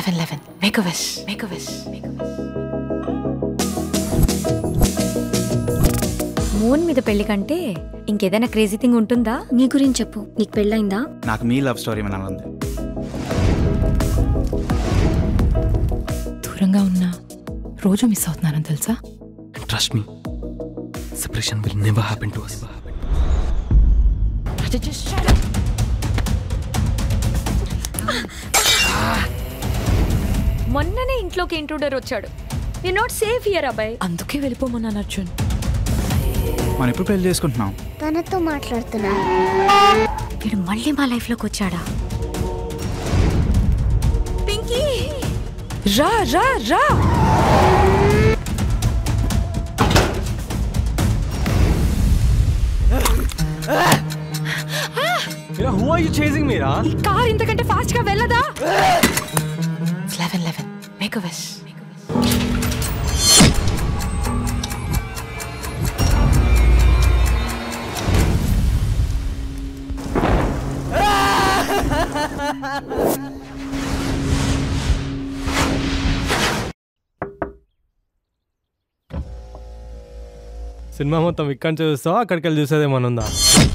eleven eleven make wish make wish moon మీద పెళ్లి కంటే ఇంకేదైనా క్రేజీ థింగ్ ఉంటుందా నీ గురించి చెప్పు నీకు పెళ్ళైందా నాకు మీ లవ్ స్టోరీ వినాలంది దూరంగా ఉన్నా రోజు మిస్ అవుతున్నానని తెలుసా trust me separation will never happen to us మొన్ననే ఇంట్లోకి ఇంట్రూడర్ వచ్చాడు యు నాట్ సేఫ్ హియర్ అబ్బాయి అందుకే వెళ్ళిపోమన్నాను అర్జున్ మనం ఎప్పుడు పెళ్లి చేసుకుంటున్నాం తనతో మాట్లాడుతున్నా వీడు మళ్ళీ మా లైఫ్ లోకి వచ్చాడా పింకీ రా రా రా హూ ఆర్ యు చేసింగ్ మీరా ఈ కార్ ఇంతకంటే ఫాస్ట్ గా వెళ్ళదా లెవెన్ లెవెన్ మేక్ విష్ సినిమా మొత్తం ఇక్కడ చూస్తావా అక్కడికి వెళ్ళి చూసేదేమన్నా ఉందా